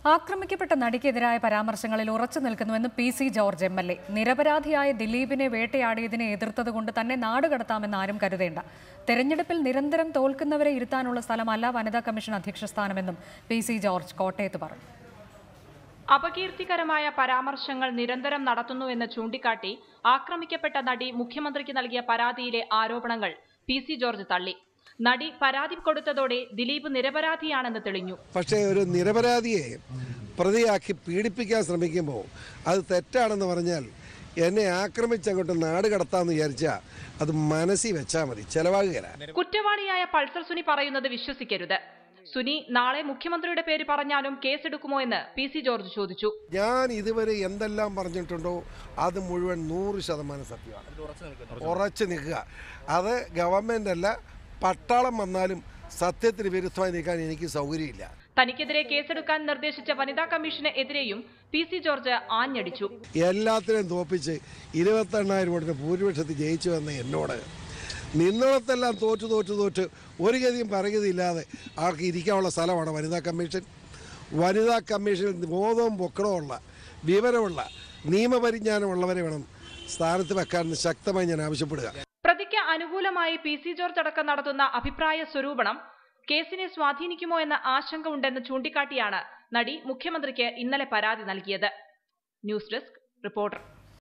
ആക്രമിക്കപ്പെട്ട നടിക്കെതിരായ പരാമർശങ്ങളിൽ ഉറച്ചു നിൽക്കുന്നുവെന്ന് P C George M L A നിരപരാധിയായ ദിലീപിനെ വേട്ടയാടിയതിനെ എതിർത്തതുകൊണ്ട് തന്നെ നാടുകടത്താമെന്ന് ആരും കരുതേണ്ട തെരഞ്ഞെടുപ്പിൽ നിരന്തരം തോൽക്കുന്നവരെ ഇരുത്താനുള്ള സ്ഥലമല്ല വനിതാ കമ്മീഷൻ അധ്യക്ഷ സ്ഥാനമെന്നും പി സി ജോർജ് കോട്ടയത്ത് പറഞ്ഞു അപകീർത്തികരമായ പരാമർശങ്ങൾ നിരന്തരം നടത്തുന്നുവെന്ന് ചൂണ്ടിക്കാട്ടി ആക്രമിക്കപ്പെട്ട നടി മുഖ്യമന്ത്രിക്ക് നൽകിയ പരാതിയിലെ ആരോപണങ്ങൾ പി സി ജോർജ് തള്ളി നടി പരാതി കൊടുത്തതോടെ ദിലീപ് നിരപരാധിയാണെന്ന് തെളിഞ്ഞു പക്ഷേ ഒരു നിരപരാധിയെ പ്രതിയാക്കി പീഡിപ്പിക്കാൻ ശ്രമിക്കുമ്പോൾ അത് തെറ്റാണെന്ന് പറഞ്ഞാൽ എന്നെ ആക്രമിച്ചങ്ങോട്ട് നാട് കടത്താമെന്ന് വിചാരിച്ചാൽ അത് മനസ്സിൽ വെച്ചാൽ മതി ചെലവാകുകയില്ല കുറ്റവാളിയായ പൾസർ സുനി പറയുന്നത് വിശ്വസിക്കരുത് സുനി നാളെ മുഖ്യമന്ത്രിയുടെ പേര് പറഞ്ഞാലും കേസെടുക്കുമോ എന്ന് പി സി ജോർജ് ചോദിച്ചു ഞാൻ ഇതുവരെ എന്തെല്ലാം പറഞ്ഞിട്ടുണ്ടോ അത് മുഴുവൻ നൂറ് ശതമാനം സത്യമാണ് ഉറച്ചു നിൽക്കുക അത് ഗവൺമെന്റ് അല്ല പട്ടാളം വന്നാലും സത്യത്തിന് വിരുദ്ധമായി നിൽക്കാൻ എനിക്ക് സൗകര്യമില്ല തനിക്കെതിരെ കേസെടുക്കാൻ നിർദ്ദേശിച്ച വനിതാ കമ്മീഷന് എതിരെയും പി സി ജോർജ് ആഞ്ഞടിച്ചു എല്ലാത്തിനെയും തോപ്പിച്ച് ഇരുപത്തെണ്ണായിരം വോട്ടിന് ഭൂരിപക്ഷത്തിൽ ജയിച്ചു വന്ന എന്നോട് നിന്നിടത്തെല്ലാം തോറ്റു തോറ്റു തോറ്റ് ഒരു ഗതിയും പറയുകയില്ലാതെ ആൾക്ക് ഇരിക്കാനുള്ള സ്ഥലമാണ് വനിതാ കമ്മീഷൻ വനിതാ കമ്മീഷനിൽ ബോധവും പൊക്കണമുള്ള വിവരമുള്ള നിയമപരിജ്ഞാനമുള്ളവരെ വേണം സ്ഥാനത്ത് വെക്കാൻ ശക്തമായി ഞാൻ ആവശ്യപ്പെടുക പ്രതിക്ക് അനുകൂലമായി പി സി ജോർജ് അടക്കം നടത്തുന്ന അഭിപ്രായ സ്വരൂപണം കേസിനെ സ്വാധീനിക്കുമോ എന്ന ആശങ്ക ഉണ്ടെന്ന് ചൂണ്ടിക്കാട്ടിയാണ് നടി മുഖ്യമന്ത്രിക്ക് ഇന്നലെ പരാതി നൽകിയത് ന്യൂസ് ഡെസ്ക് റിപ്പോർട്ടർ